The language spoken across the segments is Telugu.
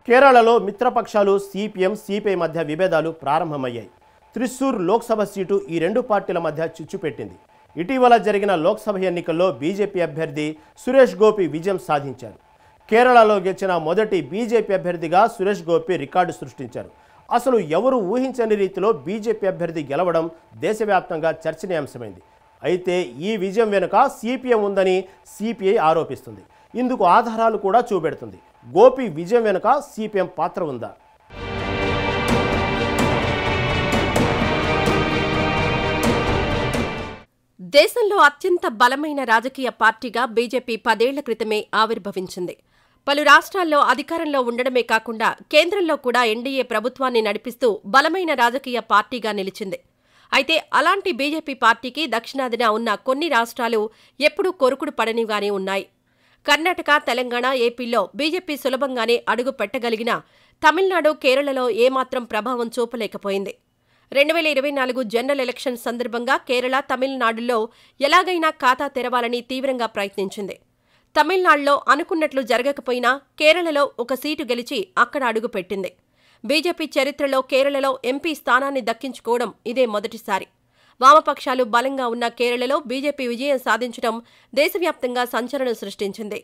కేరళలో మిత్రపక్షాలు సిపిఎం సిపిఐ మధ్య విభేదాలు ప్రారంభమయ్యాయి త్రిశూర్ లోక్సభ సీటు ఈ రెండు పార్టీల మధ్య చిచ్చు పెట్టింది ఇటీవల జరిగిన లోక్సభ ఎన్నికల్లో బీజేపీ అభ్యర్థి సురేష్ గోపి విజయం సాధించారు కేరళలో గెలిచిన మొదటి బీజేపీ అభ్యర్థిగా సురేష్ గోపి రికార్డు సృష్టించారు అసలు ఎవరు ఊహించని రీతిలో బీజేపీ అభ్యర్థి గెలవడం దేశవ్యాప్తంగా చర్చనీయాంశమైంది అయితే ఈ విజయం వెనుక సిపిఎం ఉందని సిపిఐ ఆరోపిస్తుంది ఇందుకు ఆధారాలు కూడా చూపెడుతుంది గోపి విజయం వెనుక సిపిఎం పాత్ర ఉందా దేశంలో అత్యంత బలమైన రాజకీయ పార్టీగా బీజేపీ పదేళ్ల క్రితమే ఆవిర్భవించింది పలు రాష్ట్రాల్లో అధికారంలో ఉండడమే కాకుండా కేంద్రంలో కూడా ఎన్డీఏ ప్రభుత్వాన్ని నడిపిస్తూ బలమైన రాజకీయ పార్టీగా నిలిచింది అయితే అలాంటి బీజేపీ పార్టీకి దక్షిణాదిన ఉన్న కొన్ని రాష్ట్రాలు ఎప్పుడూ కొరుకుడు పడనివిగానే ఉన్నాయి కర్ణాటక తెలంగాణ ఏపీల్లో బీజేపీ సులభంగానే అడుగు పెట్టగలిగినా తమిళనాడు కేరళలో ఏమాత్రం ప్రభావం చూపలేకపోయింది రెండు వేల ఇరవై నాలుగు జనరల్ ఎలక్షన్ సందర్భంగా కేరళ తమిళనాడులో ఎలాగైనా ఖాతా తెరవాలని తీవ్రంగా ప్రయత్నించింది తమిళనాడులో అనుకున్నట్లు జరగకపోయినా కేరళలో ఒక సీటు గెలిచి అక్కడ అడుగుపెట్టింది బీజేపీ చరిత్రలో కేరళలో ఎంపీ స్థానాన్ని దక్కించుకోవడం ఇదే మొదటిసారి వామపక్షాలు బలంగా ఉన్న కేరళలో బీజేపీ విజయం సాధించడం దేశవ్యాప్తంగా సంచలనం సృష్టించింది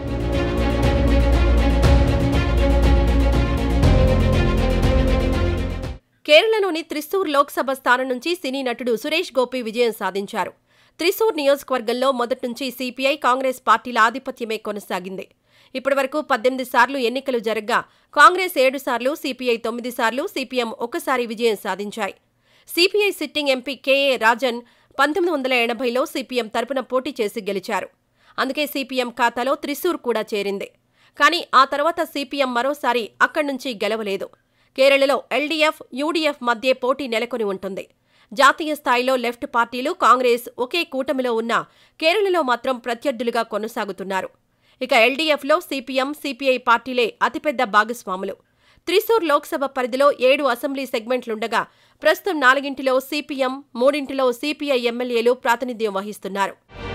కేరళలోని త్రిశూర్ లోక్సభ స్థానం నుంచి సినీ నటుడు సురేష్ గోపి విజయం సాధించారు త్రిశూర్ నియోజకవర్గంలో మొదటి నుంచి సిపిఐ కాంగ్రెస్ పార్టీల ఆధిపత్యమే కొనసాగింది ఇప్పటివరకు పద్దెనిమిది సార్లు ఎన్నికలు జరగ్గా కాంగ్రెస్ ఏడు సార్లు సిపిఐ తొమ్మిది సార్లు సిపిఎం ఒకసారి విజయం సాధించాయి CPI sitting MP K A Rajan పంతొమ్మిది వందల ఎనభైలో సిపిఎం తరపున పోటీ చేసి గెలిచారు అందుకే సిపిఎం ఖాతాలో త్రిశూర్ కూడా చేరింది కానీ ఆ తర్వాత సిపిఎం మరోసారి అక్కడి నుంచి గెలవలేదు కేరళలో ఎల్డీఎఫ్ యూడీఎఫ్ మధ్య పోటీ నెలకొని ఉంటుంది జాతీయ స్థాయిలో లెఫ్ట్ పార్టీలు కాంగ్రెస్ ఒకే కూటమిలో ఉన్న కేరళలో మాత్రం ప్రత్యర్థులుగా కొనసాగుతున్నారు ఇక ఎల్డీఎఫ్లో సిపిఎం సిపిఐ పార్టీలే అతిపెద్ద భాగస్వాములు త్రిశూర్ లోక్సభ పరిధిలో ఏడు అసెంబ్లీ సెగ్మెంట్లుండగా ప్రస్తుతం నాలుగింటిలో సిపిఎం మూడింటిలో సిపిఐ ఎమ్మెల్యేలు ప్రాతినిధ్యం వహిస్తున్నారు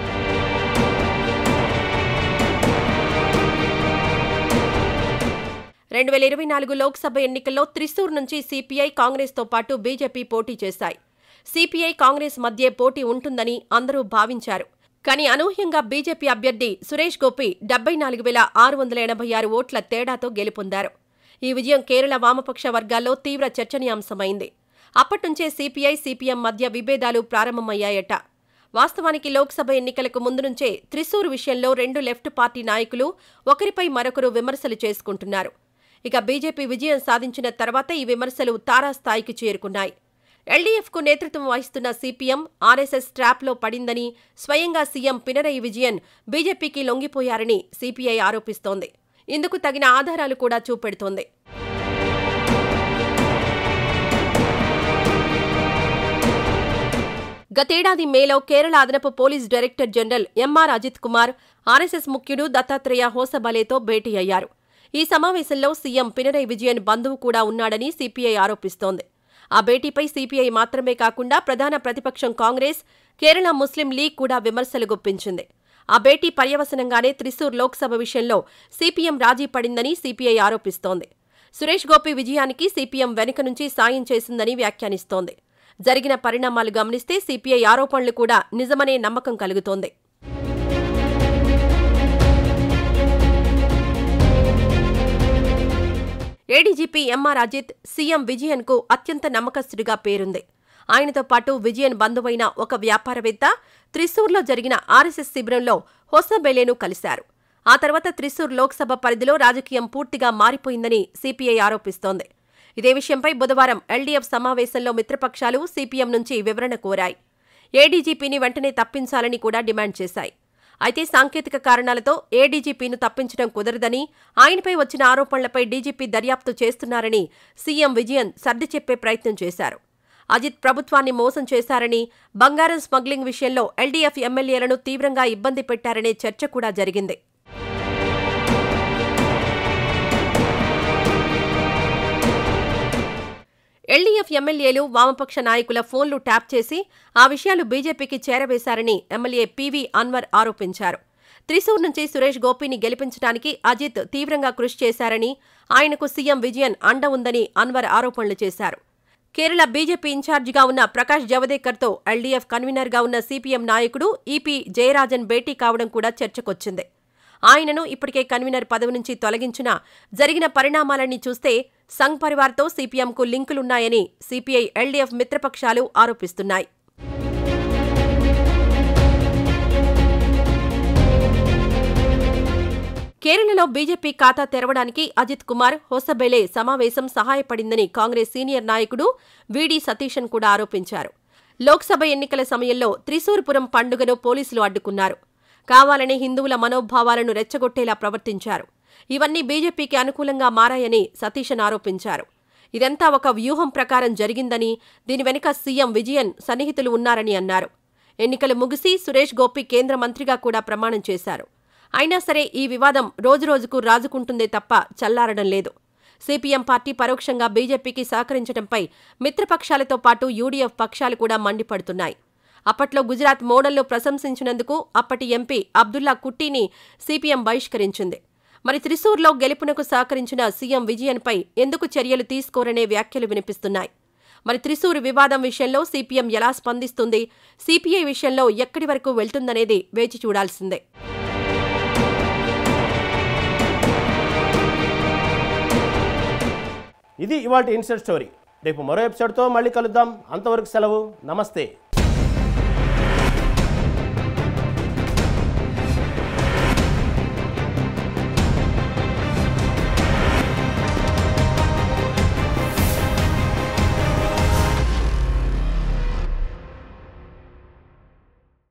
రెండు వేల ఇరవై నాలుగు లోక్సభ ఎన్నికల్లో త్రిశూర్ నుంచి సిపిఐ కాంగ్రెస్తో పాటు బీజేపీ పోటీ చేశాయి సిపిఐ కాంగ్రెస్ మధ్య పోటీ ఉంటుందని అందరూ భావించారు కానీ అనూహ్యంగా బీజేపీ అభ్యర్థి సురేష్ గోపి డెబ్బై నాలుగు వేల ఆరు వందల ఎనభై ఆరు ఓట్ల తేడాతో గెలుపొందారు ఈ విజయం కేరళ వామపక్ష వర్గాల్లో తీవ్ర చర్చనీయాంశమైంది అప్పట్నుంచే సిపిఐ సిపిఎం మధ్య విభేదాలు ప్రారంభమయ్యాయట వాస్తవానికి లోక్సభ ఎన్నికలకు ముందు నుంచే త్రిశూర్ విషయంలో రెండు లెఫ్ట్ పార్టీ నాయకులు ఒకరిపై మరొకరు విమర్శలు చేసుకుంటున్నారు ఇక బీజేపీ విజయం సాధించిన తర్వాత ఈ విమర్శలు తారాస్థాయికి చేరుకున్నాయి ఎల్డీఎఫ్కు నేతృత్వం వహిస్తున్న సిపిఎం ఆర్ఎస్ఎస్ ట్రాప్లో పడిందని స్వయంగా సీఎం పినరయి విజయన్ బీజేపీకి లొంగిపోయారని సిపిఐ ఆరోపిస్తోంది ఇందుకు తగిన ఆధారాలు కూడా చూపెడుతోంది గతేడాది మేలో కేరళ అదనపు police director general M R Ajit Kumar RSS ముఖ్యుడు దత్తాత్రేయ హోసబలేతో భేటీ అయ్యారు ఈ సమావేశంలో సీఎం పినరయి విజయన్ బంధువు కూడా ఉన్నాడని సిపిఐ ఆరోపిస్తోంది ఆ భేటీపై సిపిఐ మాత్రమే కాకుండా ప్రధాన ప్రతిపక్షం కాంగ్రెస్ కేరళ ముస్లిం లీగ్ కూడా విమర్శలు గుప్పించింది ఆ భేటీ పర్యవసనంగానే త్రిశూర్ లోక్సభ విషయంలో సిపిఎం రాజీ పడిందని సిపిఐ ఆరోపిస్తోంది సురేష్ గోపి విజయానికి సిపిఎం వెనుక నుంచి సాయం చేసిందని వ్యాఖ్యానిస్తోంది జరిగిన పరిణామాలు గమనిస్తే సిపిఐ ఆరోపణలు కూడా నిజమనే నమ్మకం కలుగుతోంది ఏడీజీపీ ఎంఆర్ అజిత్ సీఎం విజయన్కు అత్యంత నమ్మకస్తుడిగా పేరుంది ఆయనతో పాటు విజయన్ బంధువైన ఒక వ్యాపారవేత్త త్రిశూర్లో జరిగిన ఆర్ఎస్ఎస్ శిబిరంలో హొసబెలేను కలిశారు ఆ తర్వాత త్రిశూర్ లోక్సభ పరిధిలో రాజకీయం పూర్తిగా మారిపోయిందని సిపిఐ ఆరోపిస్తోంది ఇదే విషయంపై బుధవారం ఎల్డీఎఫ్ సమావేశంలో మిత్రపక్షాలు సిపిఎం నుంచి వివరణ కోరాయి ఏడీజీపీని వెంటనే తప్పించాలని కూడా డిమాండ్ చేశాయి అయితే సాంకేతిక కారణాలతో ఏడీజీపీను తప్పించడం కుదరదని ఆయనపై వచ్చిన ఆరోపణలపై డీజీపీ దర్యాప్తు చేస్తున్నారని సీఎం విజయన్ సర్ది చెప్పే ప్రయత్నం చేశారు అజిత్ ప్రభుత్వాన్ని మోసం చేశారని బంగారం స్మగ్లింగ్ విషయంలో ఎల్డీఎఫ్ ఎమ్మెల్యేలను తీవ్రంగా ఇబ్బంది పెట్టారనే చర్చ కూడా జరిగింది ఎల్డీఎఫ్ ఎమ్మెల్యేలు వామపక్ష నాయకుల ఫోన్లు ట్యాప్ చేసి ఆ విషయాలు బీజేపీకి చేరవేశారని ఎమ్మెల్యే పీవీ అన్వర్ ఆరోపించారు త్రిశూర్ నుంచి సురేష్ గోపిని గెలిపించడానికి అజిత్ తీవ్రంగా కృషి చేశారని ఆయనకు సీఎం విజయన్ అండ ఉందని అన్వర్ ఆరోపణలు చేశారు కేరళ బీజేపీ ఇన్ఛార్జిగా ఉన్న ప్రకాష్ జవదేకర్తో ఎల్డీఎఫ్ కన్వీనర్గా ఉన్న సీపీఎం నాయకుడు ఈపీ జయరాజన్ భేటీ కావడం కూడా చర్చకొచ్చింది ఆయనను ఇప్పటికే కన్వీనర్ పదవి నుంచి తొలగించినా జరిగిన పరిణామాలన్నీ చూస్తే సంఘ్ పరివార్తో సీపీఎంకు లింకులున్నాయని సీపీఐ ఎల్డీఎఫ్ మిత్రపక్షాలు ఆరోపిస్తున్నాయి కేరళలో బీజేపీ ఖాతా తెరవడానికి అజిత్ కుమార్ హోసబెలే సమావేశం సహాయపడిందని కాంగ్రెస్ సీనియర్ నాయకుడు వీడి సతీశన్ కూడా ఆరోపించారు లోక్సభ ఎన్నికల సమయంలో త్రిశూర్పురం పండుగను పోలీసులు అడ్డుకున్నారు కావాలని హిందువుల మనోభావాలను రెచ్చగొట్టేలా ప్రవర్తించారు ఇవన్నీ బీజేపీకి అనుకూలంగా మారాయని సతీశన్ ఆరోపించారు ఇదంతా ఒక వ్యూహం ప్రకారం జరిగిందని దీని వెనుక సీఎం విజయన్ సన్నిహితులు ఉన్నారని అన్నారు ఎన్నికలు ముగిసి సురేష్ గోపి కేంద్ర మంత్రిగా కూడా ప్రమాణం చేశారు అయినా సరే ఈ వివాదం రోజురోజుకు రాజుకుంటుందే తప్ప చల్లారడం లేదు సిపిఎం పార్టీ పరోక్షంగా బీజేపీకి సహకరించడంపై మిత్రపక్షాలతో పాటు యూడీఎఫ్ పక్షాలు కూడా మండిపడుతున్నాయి అప్పట్లో గుజరాత్ మోడల్లో ప్రశంసించినందుకు అప్పటి ఎంపీ అబ్దుల్లా కుట్టీని సిపిఎం బహిష్కరించింది మరి త్రిశూర్లో గెలుపునకు సహకరించిన సీఎం విజయన్పై ఎందుకు చర్యలు తీసుకోరనే వ్యాఖ్యలు వినిపిస్తున్నాయి మరి త్రిశూర్ వివాదం విషయంలో సిపిఎం ఎలా స్పందిస్తుంది సిపిఐ విషయంలో ఎక్కడి వరకు వెళ్తుందనేది వేచి చూడాల్సిందే ఇది ఇవాళ ఇన్సెట్ స్టోరీ రేపు మరో ఎపిసోడ్తో మళ్ళీ కలుద్దాం అంతవరకు సెలవు నమస్తే